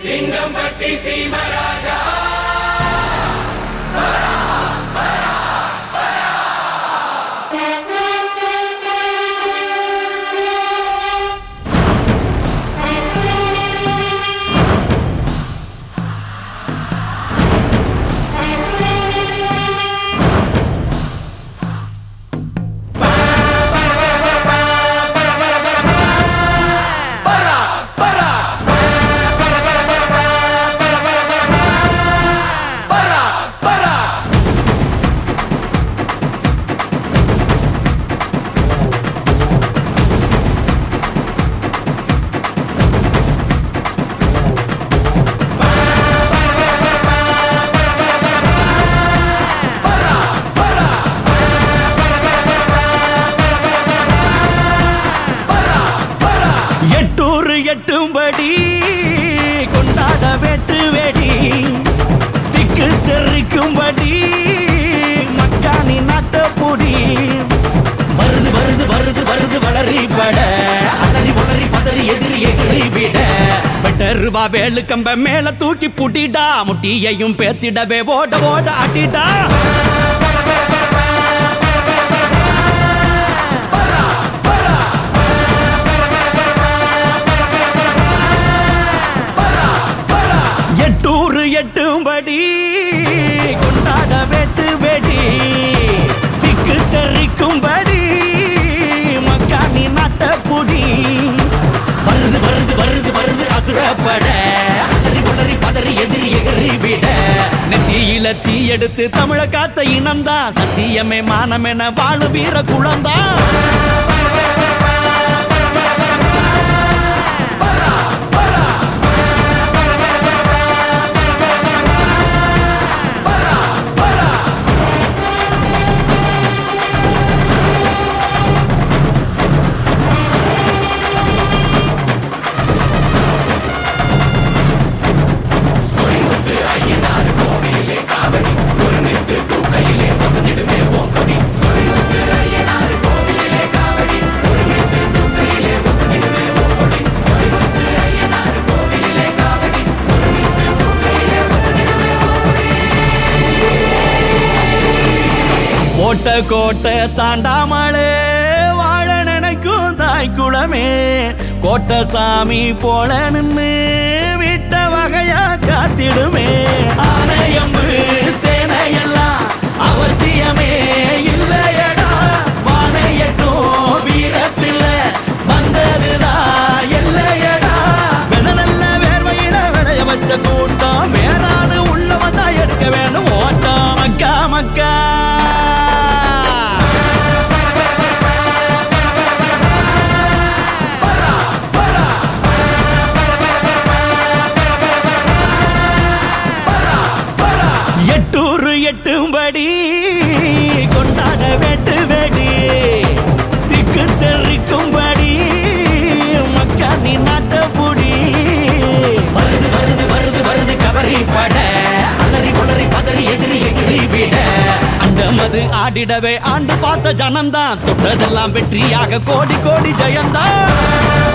சிங்கம்பட்டி சீமராஜா எட்டூர் எட்டும்படி கொண்டாட வெட்டு வெடி திக்கு தெரிக்கும்படி மக்கானி நாட்டப்பொடி வருது வருது வருது வருது வளரி பட அலறி உளறி பதறி எதிரி எதிரி விட வெட்டருவா வேலு கம்ப மேல தூக்கி புட்டிடா முட்டியையும் பேத்திடவே ஓட ஓட அடிடா எட்டூர் எட்டும்படி கொண்டாட வெட்டு வெடி திக்கு தெரிக்கும்படி மக்கானி நாட்டப்புடி வருது வருது வருது வருது அசுரப்பட அலறி உளறி பதறி எதிரி எகிரி விட நெத்தியில தீ எடுத்து தமிழ காத்த இனம்தான் சத்தியமே மானமென வாழு வீர குளம்தான் சொரிமுத்து ஐயனார் கோவிலே காவடி ஒருமித்து தூக்கையிலே வசனிடுமே ஓங்கடி சொரிமுத்து ஐயனார் கோவிலே காவடி ஒருமித்து தூக்கையிலே வசனிடுமே ஓங்கடி சொரிமுத்து ஐயனார் கோவிலே காவடி ஒருமித்து தூக்கையிலே வசனிடுமே போட்ட கோட்டை தாண்டாமலே வாழ நினைக்கும் தாய் குளமே கோட்டை சாமி போல நின்னு விட்ட வகையா காத்திடுமே ஆலயம்பு சேனையெல்லாம் அவசியமே இல்லையடா வானையட்டும் வீரத்தில் வந்ததுதான் இல்லையடா வெத நல்ல வேர்வையில விளைய வச்ச கூட்டம் வேறாளு உள்ள வந்தா எடுக்க வேணும் ஓட்டம் மக்கா மக்கா எட்டூர் எட்டும்படி கொண்டாட வெட்டு வெடி திக்கு தெரிக்கும்படி மக்கானி நாட்டப்புடி வருது வருது வருது வருது கவரி பட அலறி உளறி பதறி எதிரி எதிரி விட அந்த மது ஆடிடவே ஆண்டு பார்த்த ஜனம்தான் தொட்டதெல்லாம் வெற்றியாக கோடி கோடி ஜெயந்தான்